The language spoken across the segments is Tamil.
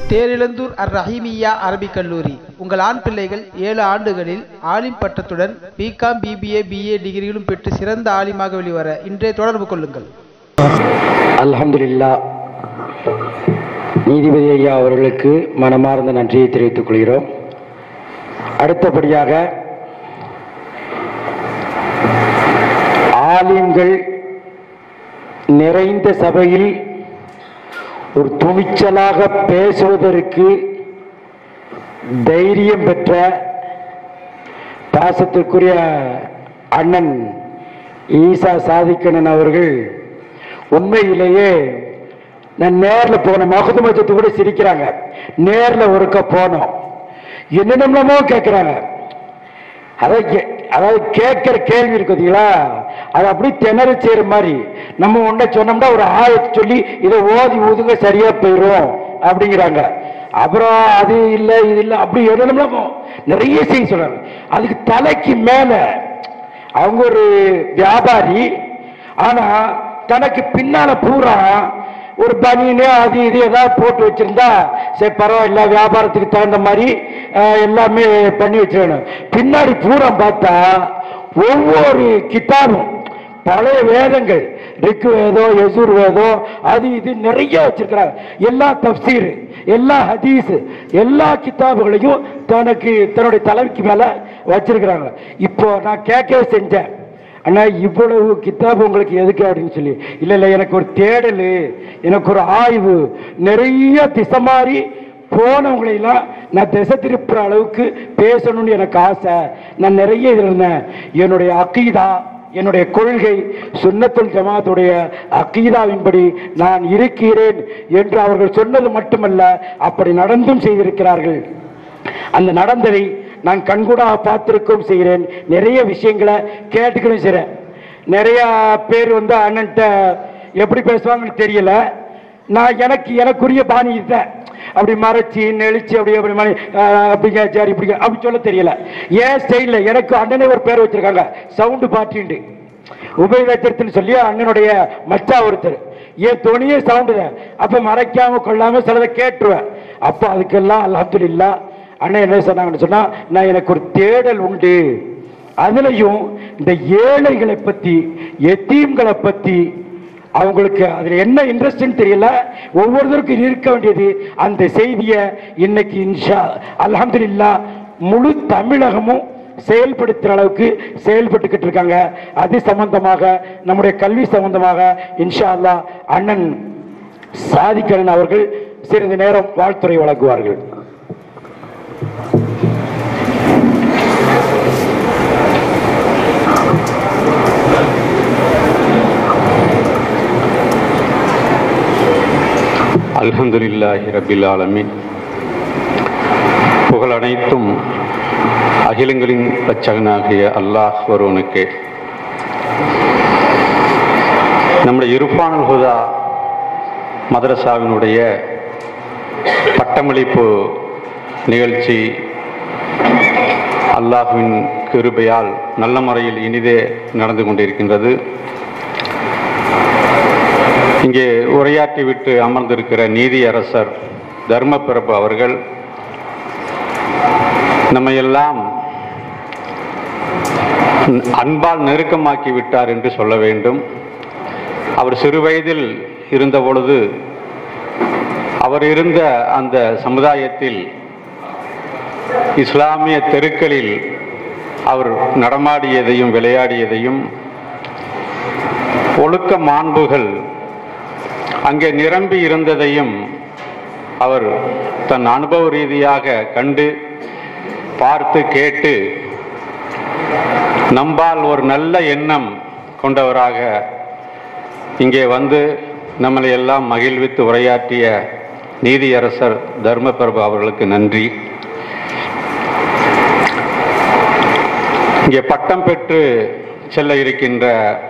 தேரிழந்தூர் அர் ரஹீமியா அரபிக் கல்லூரி உங்கள் ஆண் பிள்ளைகள் ஏழு ஆண்டுகளில் ஆலிம் பட்டத்துடன் பிகாம் பிபிஏ பிஏ டிகிரிகளும் பெற்று சிறந்த ஆலிமாக வெளிவர இன்றே தொடர்பு கொள்ளுங்கள் அல்ஹம்துலில்லா நீதிபதி ஐயா அவர்களுக்கு மனமார்ந்த நன்றியை தெரிவித்துக் கொள்கிறோம் அடுத்தபடியாக ஆலிம்கள் நிறைந்த சபையில் ஒரு துணிச்சலாக பேசுவதற்கு தைரியம் பெற்ற பாசத்திற்குரிய அண்ணன் ஈசா சாதிக்கணன் அவர்கள் உண்மையிலேயே நான் நேரில் போன மகுது மஜத்து கூட சிரிக்கிறாங்க நேரில் ஒருக்க போனோம் என்னென்னமோ கேட்குறாங்க அதாவது கே- அதாவது கேட்கிற கேள்வி இருக்கு பார்த்தீங்களா அது அப்படி திணற செய்யற மாதிரி நம்ம ஒன்றை சொன்னோம்னா ஒரு ஆயத்தை சொல்லி இதை ஓதி ஊதுங்க சரியா போயிடும் அப்படிங்கிறாங்க அப்புறம் அது இல்லை இது இல்லை அப்படி என்னென்னமோ நிறைய செய்ய சொல்றாங்க அதுக்கு தலைக்கு மேல அவங்க ஒரு வியாபாரி ஆனா தனக்கு பின்னால பூரா ஒரு பனியனு அது இது ஏதாவது போட்டு வச்சிருந்தா சரி பரவாயில்ல வியாபாரத்துக்கு தகுந்த மாதிரி அஹ், எல்லாமே பண்ணி வச்சிருக்கணும் பின்னாடி பூரா பார்த்தா ஒவ்வொரு கிதாபும் பழைய வேதங்கள் ரிக்கு வேதம் யசூர் வேதம் அது இது நிறைய வச்சிருக்கிறாங்க எல்லா தப்சீர் எல்லா ஹதீஸ் எல்லா கிதாபுகளையும் தனக்கு தன்னுடைய தலைக்கு மேல வச்சிருக்கிறாங்க இப்போ நான் கேட்கவே செஞ்சேன் அண்ணா இவ்வளவு கிதாபு உங்களுக்கு எதுக்கு அப்படின்னு சொல்லி இல்ல இல்ல எனக்கு ஒரு தேடல் எனக்கு ஒரு ஆய்வு நிறைய திசை மாறி போனவங்களை எல்லாம் நான் திசை திருப்புற அளவுக்கு பேசணும்னு எனக்கு ஆசை நான் நிறைய இதுல இருந்தேன் என்னுடைய அக்கீதா என்னுடைய கொள்கை சுன்னத்துல் ஜமாத்துடைய அக்கீதாவின்படி நான் இருக்கிறேன் என்று அவர்கள் சொன்னது மட்டுமல்ல அப்படி நடந்தும் செய்திருக்கிறார்கள் அந்த நடந்ததை நான் கண்கூடாக பார்த்திருக்கவும் செய்கிறேன் நிறைய விஷயங்களை கேட்டுக்கணும் செய்கிறேன் நிறைய பேர் வந்து அண்ணன்ட்ட எப்படி பேசுவாங்கன்னு தெரியல நான் எனக்கு எனக்குரிய பாணி இதுதான் அப்படி மறைச்சி நெளிச்சு அப்படி அப்படி மணி அஹ், அப்படிங்க சரி இப்படிங்க அப்படி சொல்ல தெரியல ஏன் ஸ்டைலில் எனக்கு அண்ணனே ஒரு பேர் வச்சிருக்காங்க சவுண்டு பாட்டிண்டு உபயோகத்தின்னு சொல்லி அண்ணனுடைய மச்சா ஒருத்தர் என் துணியே சவுண்டு தான் அப்ப மறைக்காம கொள்ளாம சிலதை கேட்டுருவேன் அப்போ அதுக்கெல்லாம் அல்ஹம்துலில்லா அண்ணன் என்ன சொன்னாங்கன்னு சொன்னா நான் எனக்கு ஒரு தேடல் உண்டு அதுலயும் இந்த ஏழைகளை பத்தி எத்தீம்களை பத்தி அவங்களுக்கு அதுல என்ன இன்ட்ரெஸ்ட்னு தெரியல ஒவ்வொருத்தருக்கும் இருக்க வேண்டியது அந்த செய்தியை இன்னைக்கு இன்ஷா அல்ஹம்துலில்லா முழு தமிழகமும் செயல்படுத்துற அளவுக்கு செயல்பட்டுக்கிட்டு இருக்காங்க அது சம்பந்தமாக நம்முடைய கல்வி சம்பந்தமாக இன்ஷா அல்லாஹ் அண்ணன் சாதிக்கரன் அவர்கள் சிறிது நேரம் வாழ்த்துறை வழங்குவார்கள் அல்ஹம்துலில்லாஹி ரபில் ஆலமீன் புகழ் அனைத்தும் அகிலங்களின் பச்சகனாகிய அல்லாஹ் ஒருவனுக்கே நம்முடைய இருப்பானல் ஹுதா மதரசாவினுடைய பட்டமளிப்பு நிகழ்ச்சி அல்லாஹ்வின் கிருபையால் நல்ல முறையில் இனிதே நடந்து கொண்டிருக்கின்றது இங்கே உரையாற்றிவிட்டு அமர்ந்திருக்கிற நீதியரசர் தர்மபிரபு அவர்கள் நம்மையெல்லாம் அன்பால் நெருக்கமாக்கி விட்டார் என்று சொல்ல வேண்டும் அவர் சிறு வயதில் இருந்த பொழுது அவர் இருந்த அந்த சமுதாயத்தில் இஸ்லாமிய தெருக்களில் அவர் நடமாடியதையும் விளையாடியதையும் ஒழுக்க மாண்புகள் அங்கே நிரம்பி இருந்ததையும் அவர் தன் அனுபவ ரீதியாக கண்டு பார்த்து கேட்டு நம்பால் ஒரு நல்ல எண்ணம் கொண்டவராக இங்கே வந்து நம்மளை எல்லாம் மகிழ்வித்து உரையாற்றிய நீதியரசர் தர்மபிரபு அவர்களுக்கு நன்றி இங்கே பட்டம் பெற்று செல்ல இருக்கின்ற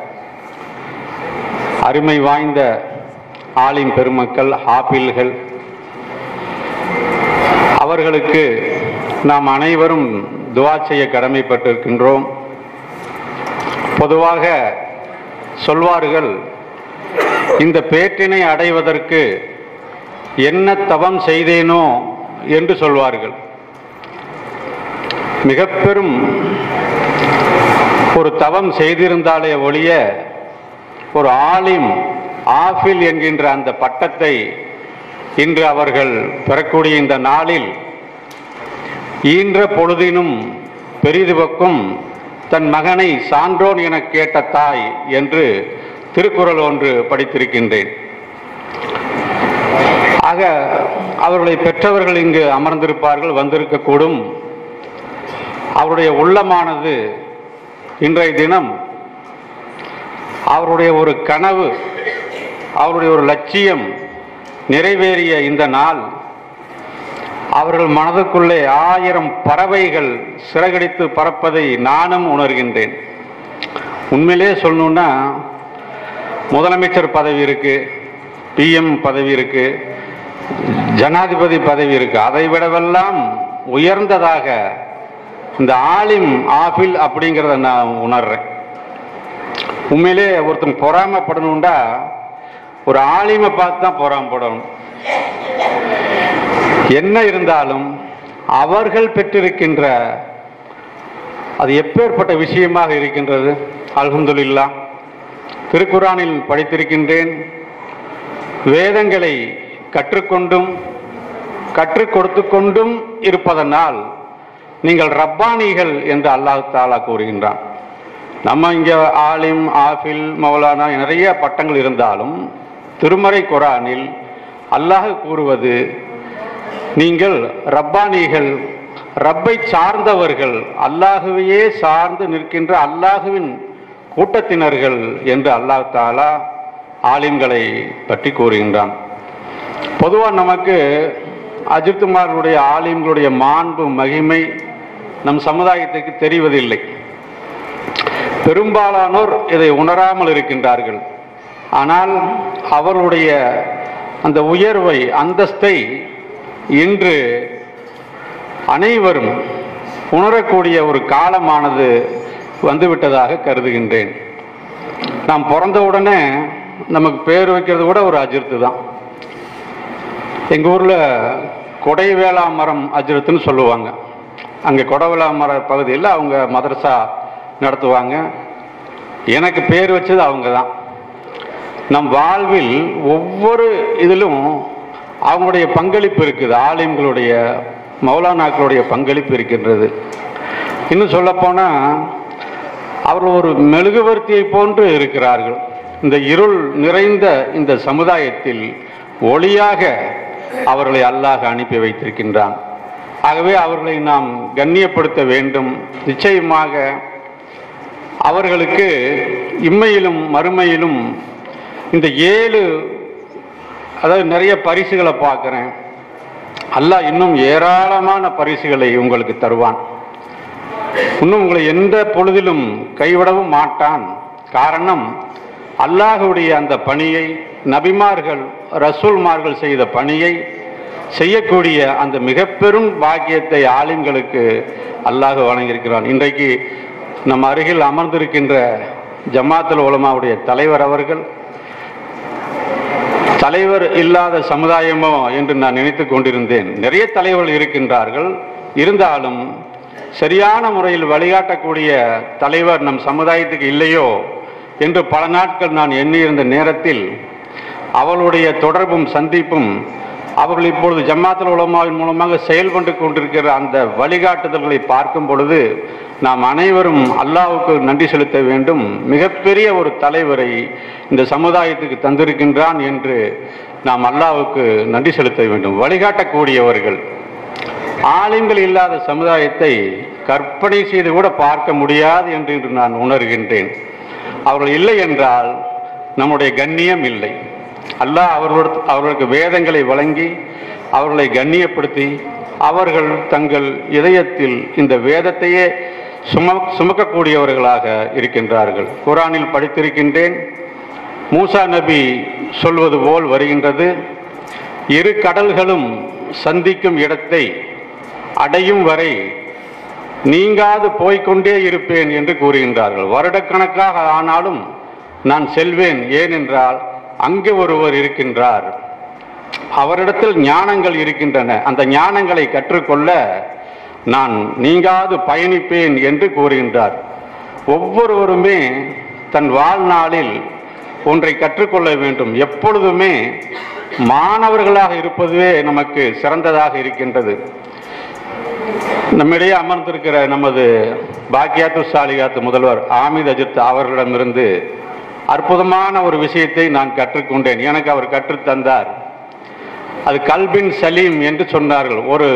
அருமை வாய்ந்த ஆலிம் பெருமக்கள் ஹாபில்கள் அவர்களுக்கு நாம் அனைவரும் துவா செய்ய கடமைப்பட்டிருக்கின்றோம் பொதுவாக சொல்வார்கள் இந்த பேற்றினை அடைவதற்கு என்ன தவம் செய்தேனோ என்று சொல்வார்கள் மிக பெரும் ஒரு தவம் செய்திருந்தாலே ஒழிய ஒரு ஆலிம் ஆஃபில் என்கின்ற அந்த பட்டத்தை இன்று அவர்கள் பெறக்கூடிய இந்த நாளில் ஈன்ற பொழுதினும் பெரிதுவக்கும் தன் மகனை சான்றோன் என கேட்ட தாய் என்று திருக்குறள் ஒன்று படித்திருக்கின்றேன் ஆக அவர்களை பெற்றவர்கள் இங்கு அமர்ந்திருப்பார்கள் வந்திருக்கக்கூடும் அவருடைய உள்ளமானது இன்றைய தினம் அவருடைய ஒரு கனவு அவருடைய ஒரு லட்சியம் நிறைவேறிய இந்த நாள் அவர்கள் மனதுக்குள்ளே ஆயிரம் பறவைகள் சிறகடித்து பறப்பதை நானும் உணர்கின்றேன் உண்மையிலே சொல்லணும்னா முதலமைச்சர் பதவி இருக்கு பிஎம் பதவி இருக்கு ஜனாதிபதி பதவி இருக்கு அதை விடவெல்லாம் உயர்ந்ததாக இந்த ஆலிம் ஆபில் அப்படிங்கிறத நான் உணர்றேன் உண்மையிலே ஒருத்தன் பொறாமப்படணும்டா ஒரு ஆலிமை பார்த்து தான் பொறாமப்படணும் என்ன இருந்தாலும் அவர்கள் பெற்றிருக்கின்ற அது எப்பேற்பட்ட விஷயமாக இருக்கின்றது அல்ஹம்துலில்லா திருக்குரானில் படித்திருக்கின்றேன் வேதங்களை கற்றுக்கொண்டும் கற்றுக் கொடுத்து கொண்டும் இருப்பதனால் நீங்கள் ரப்பானிகள் என்று அல்லாஹ் தாலா கூறுகின்றான் நம்ம இங்கே ஆலிம் ஆஃபில் மௌலானா நிறைய பட்டங்கள் இருந்தாலும் திருமறை குரானில் அல்லாஹ் கூறுவது நீங்கள் ரப்பானிகள் ரப்பை சார்ந்தவர்கள் அல்லாஹுவையே சார்ந்து நிற்கின்ற அல்லாஹுவின் கூட்டத்தினர்கள் என்று அல்லாஹ் தாலா ஆலிம்களை பற்றி கூறுகின்றான் பொதுவாக நமக்கு அஜித்துமார்களுடைய ஆலிம்களுடைய மாண்பு மகிமை நம் சமுதாயத்துக்கு தெரிவதில்லை பெரும்பாலானோர் இதை உணராமல் இருக்கின்றார்கள் ஆனால் அவர்களுடைய அந்த உயர்வை அந்தஸ்தை இன்று அனைவரும் உணரக்கூடிய ஒரு காலமானது வந்துவிட்டதாக கருதுகின்றேன் நாம் பிறந்த உடனே நமக்கு பேர் வைக்கிறது கூட ஒரு அஜிர்த்து தான் எங்கள் ஊரில் கொடை வேளா மரம் அஜிரத்துன்னு சொல்லுவாங்க அங்கே கொடவேளா மர பகுதியில் அவங்க மதரசா நடத்துவாங்க எனக்கு பேர் வச்சது அவங்க தான் நம் வாழ்வில் ஒவ்வொரு இதிலும் அவங்களுடைய பங்களிப்பு இருக்குது ஆலிம்களுடைய மௌலானாக்களுடைய பங்களிப்பு இருக்கின்றது இன்னும் சொல்லப்போனால் அவர்கள் ஒரு மெழுகுவர்த்தியை போன்று இருக்கிறார்கள் இந்த இருள் நிறைந்த இந்த சமுதாயத்தில் ஒளியாக அவர்களை அல்லாஹ் அனுப்பி வைத்திருக்கின்றான் ஆகவே அவர்களை நாம் கண்ணியப்படுத்த வேண்டும் நிச்சயமாக அவர்களுக்கு இம்மையிலும் மறுமையிலும் இந்த ஏழு அதாவது நிறைய பரிசுகளை பார்க்குறேன் அல்லாஹ் இன்னும் ஏராளமான பரிசுகளை உங்களுக்கு தருவான் இன்னும் உங்களை எந்த பொழுதிலும் கைவிடவும் மாட்டான் காரணம் அல்லாஹுடைய அந்த பணியை நபிமார்கள் ரசூல்மார்கள் செய்த பணியை செய்யக்கூடிய அந்த மிக பெரும் பாக்கியத்தை ஆலிம்களுக்கு அல்லாஹ் வழங்கியிருக்கிறான் இன்றைக்கு நம் அருகில் அமர்ந்திருக்கின்ற ஜமாத்துல் உலமாவுடைய தலைவர் அவர்கள் தலைவர் இல்லாத சமுதாயமோ என்று நான் நினைத்து கொண்டிருந்தேன் நிறைய தலைவர்கள் இருக்கின்றார்கள் இருந்தாலும் சரியான முறையில் வழிகாட்டக்கூடிய தலைவர் நம் சமுதாயத்துக்கு இல்லையோ என்று பல நாட்கள் நான் எண்ணியிருந்த நேரத்தில் அவளுடைய தொடர்பும் சந்திப்பும் அவர்கள் இப்பொழுது ஜமாத்துல் உலமாவின் மூலமாக செயல்பட்டு கொண்டிருக்கிற அந்த வழிகாட்டுதல்களை பார்க்கும் பொழுது நாம் அனைவரும் அல்லாஹ்வுக்கு நன்றி செலுத்த வேண்டும் மிகப்பெரிய ஒரு தலைவரை இந்த சமுதாயத்துக்கு தந்திருக்கின்றான் என்று நாம் அல்லாஹ்வுக்கு நன்றி செலுத்த வேண்டும் வழிகாட்டக்கூடியவர்கள் ஆலிம்கள் இல்லாத சமுதாயத்தை கற்பனை செய்து கூட பார்க்க முடியாது என்று இன்று நான் உணர்கின்றேன் அவர்கள் இல்லை என்றால் நம்முடைய கண்ணியம் இல்லை அல்லாஹ் அவர்களோட அவர்களுக்கு வேதங்களை வழங்கி அவர்களை கண்ணியப்படுத்தி அவர்கள் தங்கள் இதயத்தில் இந்த வேதத்தையே சும சுமக்கக்கூடியவர்களாக இருக்கின்றார்கள் குரானில் படித்திருக்கின்றேன் மூசா நபி சொல்வது போல் வருகின்றது இரு கடல்களும் சந்திக்கும் இடத்தை அடையும் வரை நீங்காது போய்க்கொண்டே இருப்பேன் என்று கூறுகின்றார்கள் வருடக்கணக்காக ஆனாலும் நான் செல்வேன் ஏனென்றால் அங்கே ஒருவர் இருக்கின்றார் அவரிடத்தில் ஞானங்கள் இருக்கின்றன அந்த ஞானங்களை கற்றுக்கொள்ள நான் நீங்காது பயணிப்பேன் என்று கூறுகின்றார் ஒவ்வொருவருமே தன் வாழ்நாளில் ஒன்றை கற்றுக்கொள்ள வேண்டும் எப்பொழுதுமே மாணவர்களாக இருப்பதுவே நமக்கு சிறந்ததாக இருக்கின்றது நம்மிடையே அமர்ந்திருக்கிற நமது பாக்கியாத்து சாலிகாத்து முதல்வர் ஆமித் அஜித் அவர்களிடமிருந்து அற்புதமான ஒரு விஷயத்தை நான் கற்றுக்கொண்டேன் எனக்கு அவர் கற்றுத்தந்தார் அது கல்பின் சலீம் என்று சொன்னார்கள் ஒரு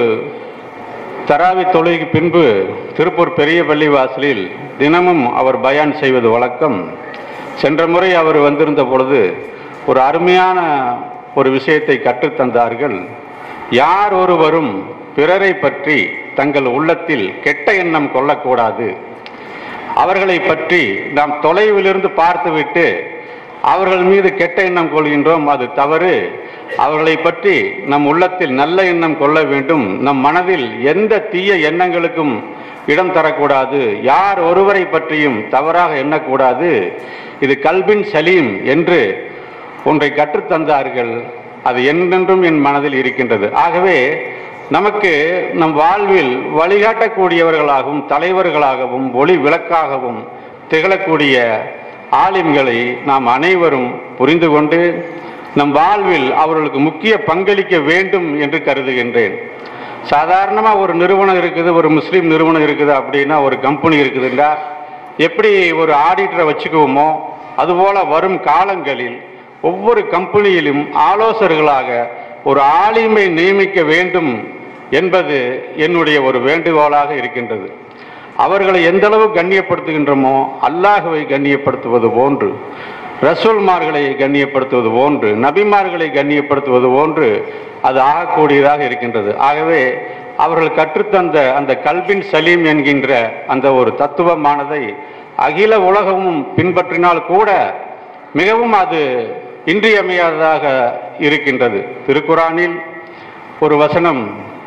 தராவி தொழுகைக்கு பின்பு திருப்பூர் பெரிய பள்ளிவாசலில் தினமும் அவர் பயான் செய்வது வழக்கம் சென்ற முறை அவர் வந்திருந்த பொழுது ஒரு அருமையான ஒரு விஷயத்தை கற்றுத்தந்தார்கள் யார் ஒருவரும் பிறரை பற்றி தங்கள் உள்ளத்தில் கெட்ட எண்ணம் கொள்ளக்கூடாது அவர்களை பற்றி நாம் தொலைவிலிருந்து பார்த்துவிட்டு அவர்கள் மீது கெட்ட எண்ணம் கொள்கின்றோம் அது தவறு அவர்களை பற்றி நம் உள்ளத்தில் நல்ல எண்ணம் கொள்ள வேண்டும் நம் மனதில் எந்த தீய எண்ணங்களுக்கும் இடம் தரக்கூடாது யார் ஒருவரை பற்றியும் தவறாக எண்ணக்கூடாது இது கல்பின் சலீம் என்று ஒன்றை கற்றுத்தந்தார்கள் அது என்றென்றும் என் மனதில் இருக்கின்றது ஆகவே நமக்கு நம் வாழ்வில் வழிகாட்டக்கூடியவர்களாகவும் தலைவர்களாகவும் ஒளி விளக்காகவும் திகழக்கூடிய ஆலிம்களை நாம் அனைவரும் புரிந்து கொண்டு நம் வாழ்வில் அவர்களுக்கு முக்கிய பங்களிக்க வேண்டும் என்று கருதுகின்றேன் சாதாரணமாக ஒரு நிறுவனம் இருக்குது ஒரு முஸ்லீம் நிறுவனம் இருக்குது அப்படின்னா ஒரு கம்பெனி இருக்குதுண்டா எப்படி ஒரு ஆடிட்டரை வச்சுக்குவோமோ அதுபோல வரும் காலங்களில் ஒவ்வொரு கம்பெனியிலும் ஆலோசகர்களாக ஒரு ஆலிமை நியமிக்க வேண்டும் என்பது என்னுடைய ஒரு வேண்டுகோளாக இருக்கின்றது அவர்களை எந்த அளவு கண்ணியப்படுத்துகின்றோமோ அல்லாஹுவை கண்ணியப்படுத்துவது போன்று ரசூல்மார்களை கண்ணியப்படுத்துவது போன்று நபிமார்களை கண்ணியப்படுத்துவது போன்று அது ஆகக்கூடியதாக இருக்கின்றது ஆகவே அவர்கள் கற்றுத்தந்த அந்த கல்பின் சலீம் என்கின்ற அந்த ஒரு தத்துவமானதை அகில உலகமும் பின்பற்றினால் கூட மிகவும் அது இன்றியமையாததாக இருக்கின்றது திருக்குறானில் ஒரு வசனம்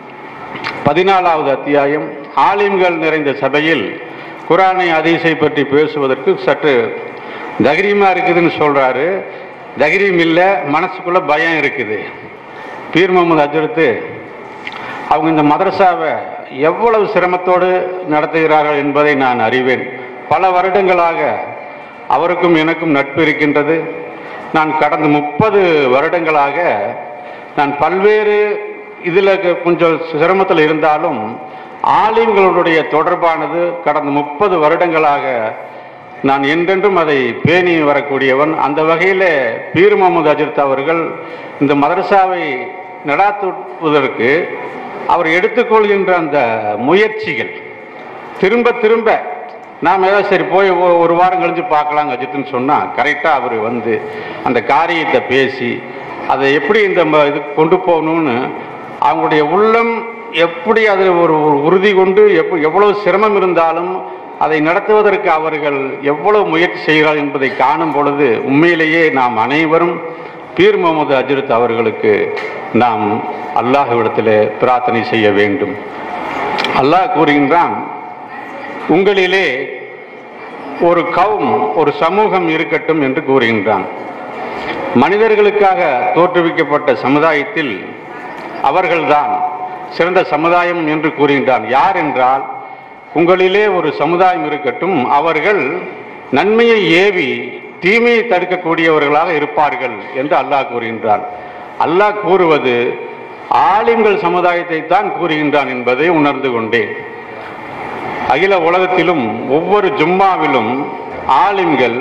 பதினாலாவது அத்தியாயம் ஆலிம்கள் நிறைந்த சபையில் குரானை அதிசை பற்றி பேசுவதற்கு சற்று தைரியமா இருக்குதுன்னு சொல்றாரு தைரியம் இல்லை மனசுக்குள்ள பயம் இருக்குது பீர் முகமது அஜரத்து அவங்க இந்த மதரசாவை எவ்வளவு சிரமத்தோடு நடத்துகிறார்கள் என்பதை நான் அறிவேன் பல வருடங்களாக அவருக்கும் எனக்கும் நட்பு இருக்கின்றது நான் கடந்த முப்பது வருடங்களாக நான் பல்வேறு இதில் கொஞ்சம் சிரமத்தில் இருந்தாலும் ஆலிம்களுடைய தொடர்பானது கடந்த முப்பது வருடங்களாக நான் என்றென்றும் அதை பேணி வரக்கூடியவன் அந்த வகையில் பீர் முகமது அஜித் அவர்கள் இந்த மதரசாவை நடாத்துவதற்கு அவர் எடுத்துக்கொள்கின்ற அந்த முயற்சிகள் திரும்ப திரும்ப நாம் ஏதோ சரி போய் ஒ- ஒரு வாரம் கழிஞ்சு பார்க்கலாம் அஜித்துன்னு சொன்னால் கரெக்டாக அவர் வந்து அந்த காரியத்தை பேசி அதை எப்படி இந்த ம- இது கொண்டு போகணும்னு அவங்களுடைய உள்ளம் எப்படி அது ஒரு ஒரு உறுதி கொண்டு எப்ப எவ்வளவு சிரமம் இருந்தாலும் அதை நடத்துவதற்கு அவர்கள் எவ்வளவு முயற்சி செய்கிறார்கள் என்பதை காணும் பொழுது உண்மையிலேயே நாம் அனைவரும் பீர் முகமது அஜ்ரத் அவர்களுக்கு நாம் அல்லாஹ்விடத்திலே பிரார்த்தனை செய்ய வேண்டும் அல்லாஹ் கூறுகின்றான் உங்களிலே ஒரு கவும் ஒரு சமூகம் இருக்கட்டும் என்று கூறுகின்றான் மனிதர்களுக்காக தோற்றுவிக்கப்பட்ட சமுதாயத்தில் அவர்கள்தான் சிறந்த சமுதாயம் என்று கூறுகின்றான் யார் என்றால் உங்களிலே ஒரு சமுதாயம் இருக்கட்டும் அவர்கள் நன்மையை ஏவி தீமையை தடுக்கக்கூடியவர்களாக இருப்பார்கள் என்று அல்லாஹ் கூறுகின்றான் அல்லாஹ் கூறுவது ஆலிம்கள் சமுதாயத்தை தான் கூறுகின்றான் என்பதை உணர்ந்து கொண்டேன் அகில உலகத்திலும் ஒவ்வொரு ஜும்மாவிலும் ஆலிம்கள்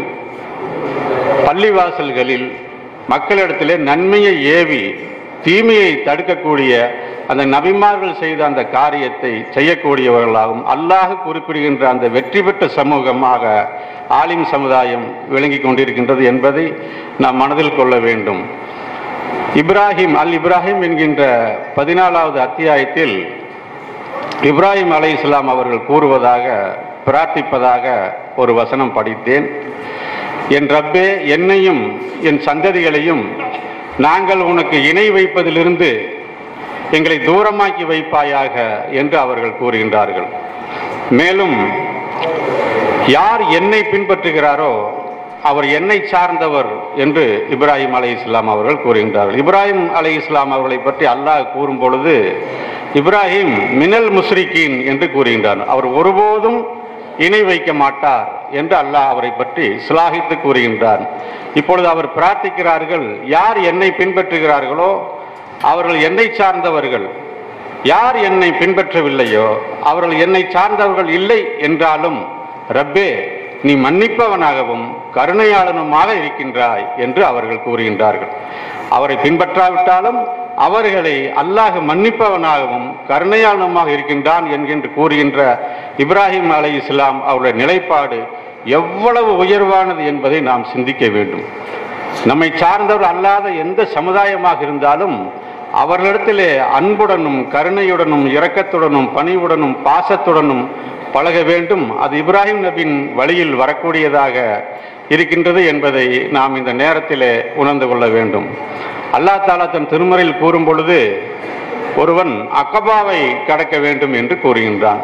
பள்ளிவாசல்களில் மக்களிடத்திலே நன்மையை ஏவி தீமையை தடுக்கக்கூடிய அந்த நபிமார்கள் செய்த அந்த காரியத்தை செய்யக்கூடியவர்களாகவும் அல்லாஹ் குறிப்பிடுகின்ற அந்த வெற்றி பெற்ற சமூகமாக ஆலிம் சமுதாயம் விளங்கிக் கொண்டிருக்கின்றது என்பதை நாம் மனதில் கொள்ள வேண்டும் இப்ராஹிம் அல் இப்ராஹிம் என்கின்ற பதினாலாவது அத்தியாயத்தில் இப்ராஹிம் அலை இஸ்லாம் அவர்கள் கூறுவதாக பிரார்த்திப்பதாக ஒரு வசனம் படித்தேன் என் ரப்பே என்னையும் என் சந்ததிகளையும் நாங்கள் உனக்கு இணை வைப்பதிலிருந்து எங்களை தூரமாக்கி வைப்பாயாக என்று அவர்கள் கூறுகின்றார்கள் மேலும் யார் என்னை பின்பற்றுகிறாரோ அவர் என்னை சார்ந்தவர் என்று இப்ராஹிம் அலை இஸ்லாம் அவர்கள் கூறுகின்றார்கள் இப்ராஹிம் அலை இஸ்லாம் அவர்களை பற்றி அல்லாஹ் கூறும் பொழுது இப்ராஹிம் மினல் முஸ்ரிகீன் என்று கூறுகின்றார் அவர் ஒருபோதும் இணை வைக்க மாட்டார் என்று அல்லாஹ் அவரை பற்றி சிலாகித்து கூறுகின்றார் இப்பொழுது அவர் பிரார்த்திக்கிறார்கள் யார் என்னை பின்பற்றுகிறார்களோ அவர்கள் என்னை சார்ந்தவர்கள் யார் என்னை பின்பற்றவில்லையோ அவர்கள் என்னை சார்ந்தவர்கள் இல்லை என்றாலும் ரப்பே நீ மன்னிப்பவனாகவும் கருணையாளனுமாக இருக்கின்றாய் என்று அவர்கள் கூறுகின்றார்கள் அவரை பின்பற்றாவிட்டாலும் அவர்களை அல்லாஹ் மன்னிப்பவனாகவும் கருணையாளனுமாக இருக்கின்றான் என்கின்ற கூறுகின்ற இப்ராஹிம் அலை இஸ்லாம் அவருடைய நிலைப்பாடு எவ்வளவு உயர்வானது என்பதை நாம் சிந்திக்க வேண்டும் நம்மை சார்ந்தவர் அல்லாத எந்த சமுதாயமாக இருந்தாலும் அவர்களிடத்திலே அன்புடனும் கருணையுடனும் இரக்கத்துடனும் பணிவுடனும் பாசத்துடனும் பழக வேண்டும் அது இப்ராஹிம் நபின் வழியில் வரக்கூடியதாக இருக்கின்றது என்பதை நாம் இந்த நேரத்திலே உணர்ந்து கொள்ள வேண்டும் அல்லாஹ் தாலா தன் திருமறையில் கூறும் பொழுது ஒருவன் அக்கபாவை கடக்க வேண்டும் என்று கூறுகின்றான்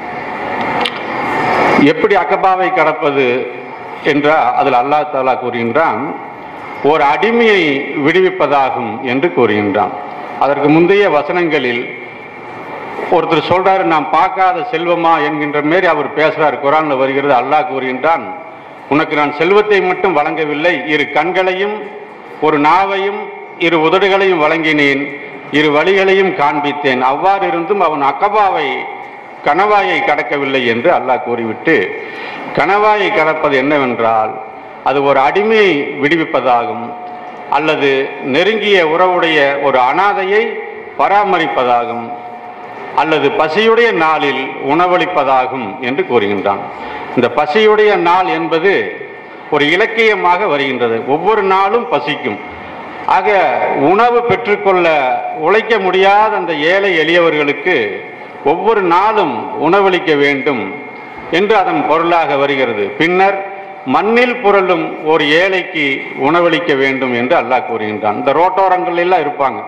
எப்படி அக்கபாவை கடப்பது என்றால் அதில் அல்லாஹ் தாலா கூறுகின்றான் ஒரு அடிமையை விடுவிப்பதாகும் என்று கூறுகின்றான் அதற்கு முந்தைய வசனங்களில் ஒருத்தர் சொல்றாரு நாம் பார்க்காத செல்வமா என்கின்ற மாரி அவர் பேசுறார் குரான்ல வருகிறது அல்லாஹ் கூறுகின்றான் உனக்கு நான் செல்வத்தை மட்டும் வழங்கவில்லை இரு கண்களையும் ஒரு நாவையும் இரு உதடுகளையும் வழங்கினேன் இரு வழிகளையும் காண்பித்தேன் அவ்வாறு இருந்தும் அவன் அக்கபாவை கணவாயை கடக்கவில்லை என்று அல்லாஹ் கூறிவிட்டு கணவாயை கடப்பது என்னவென்றால் அது ஒரு அடிமையை விடுவிப்பதாகும் அல்லது நெருங்கிய உறவுடைய ஒரு அனாதையை பராமரிப்பதாகும் அல்லது பசியுடைய நாளில் உணவளிப்பதாகும் என்று கூறுகின்றான் இந்த பசியுடைய நாள் என்பது ஒரு இலக்கியமாக வருகின்றது ஒவ்வொரு நாளும் பசிக்கும் ஆக உணவு பெற்றுக்கொள்ள உழைக்க முடியாத அந்த ஏழை எளியவர்களுக்கு ஒவ்வொரு நாளும் உணவளிக்க வேண்டும் என்று அதன் பொருளாக வருகிறது பின்னர் மண்ணில் புரளும் ஒரு ஏழைக்கு உணவளிக்க வேண்டும் என்று அல்லாஹ் கூறுகின்றான் இந்த ரோட்டோரங்கள் எல்லாம் இருப்பாங்க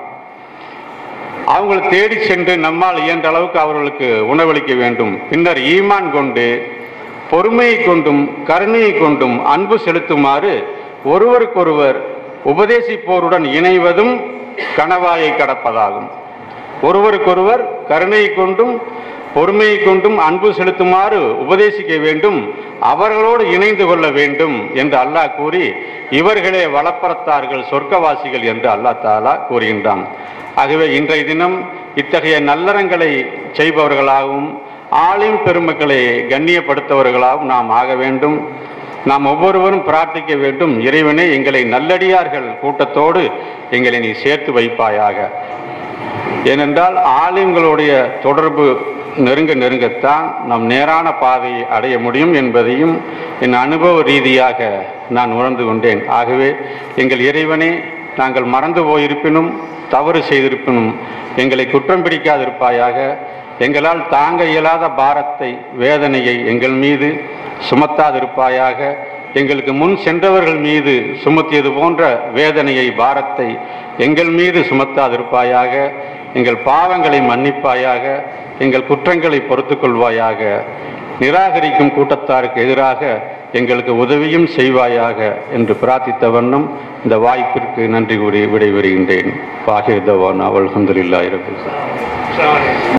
அவங்களை தேடி சென்று நம்மால் இயன்ற அளவுக்கு அவர்களுக்கு உணவளிக்க வேண்டும் பின்னர் ஈமான் கொண்டு பொறுமையை கொண்டும் கருணையை கொண்டும் அன்பு செலுத்துமாறு ஒருவருக்கொருவர் உபதேசிப்போருடன் இணைவதும் கணவாயை கடப்பதாகும் ஒருவருக்கொருவர் கருணையை கொண்டும் பொறுமையை கொண்டும் அன்பு செலுத்துமாறு உபதேசிக்க வேண்டும் அவர்களோடு இணைந்து கொள்ள வேண்டும் என்று அல்லாஹ் கூறி இவர்களே வளப்பரத்தார்கள் சொர்க்கவாசிகள் என்று அல்லாஹ் தாலா கூறுகின்றான் ஆகவே இன்றைய தினம் இத்தகைய நல்லறங்களை செய்பவர்களாகவும் ஆளும் பெருமக்களை கண்ணியப்படுத்தவர்களாகவும் நாம் ஆக வேண்டும் நாம் ஒவ்வொருவரும் பிரார்த்திக்க வேண்டும் இறைவனே எங்களை நல்லடியார்கள் கூட்டத்தோடு எங்களை நீ சேர்த்து வைப்பாயாக ஏனென்றால் ஆலயங்களுடைய தொடர்பு நெருங்க நெருங்கத்தான் நம் நேரான பாதையை அடைய முடியும் என்பதையும் என் அனுபவ ரீதியாக நான் உணர்ந்து கொண்டேன் ஆகவே எங்கள் இறைவனே நாங்கள் மறந்து போயிருப்பினும் தவறு செய்திருப்பினும் எங்களை குற்றம் பிடிக்காதிருப்பாயாக எங்களால் தாங்க இயலாத பாரத்தை வேதனையை எங்கள் மீது சுமத்தாதிருப்பாயாக எங்களுக்கு முன் சென்றவர்கள் மீது சுமத்தியது போன்ற வேதனையை பாரத்தை எங்கள் மீது சுமத்தாதிருப்பாயாக எங்கள் பாவங்களை மன்னிப்பாயாக எங்கள் குற்றங்களை பொறுத்துக் கொள்வாயாக நிராகரிக்கும் கூட்டத்தாருக்கு எதிராக எங்களுக்கு உதவியும் செய்வாயாக என்று பிரார்த்தித்த வண்ணம் இந்த வாய்ப்பிற்கு நன்றி கூறி விடைபெறுகின்றேன் பாகிர்தவான் அவள் அல்ஹம்துலில்லாஹி ரபில்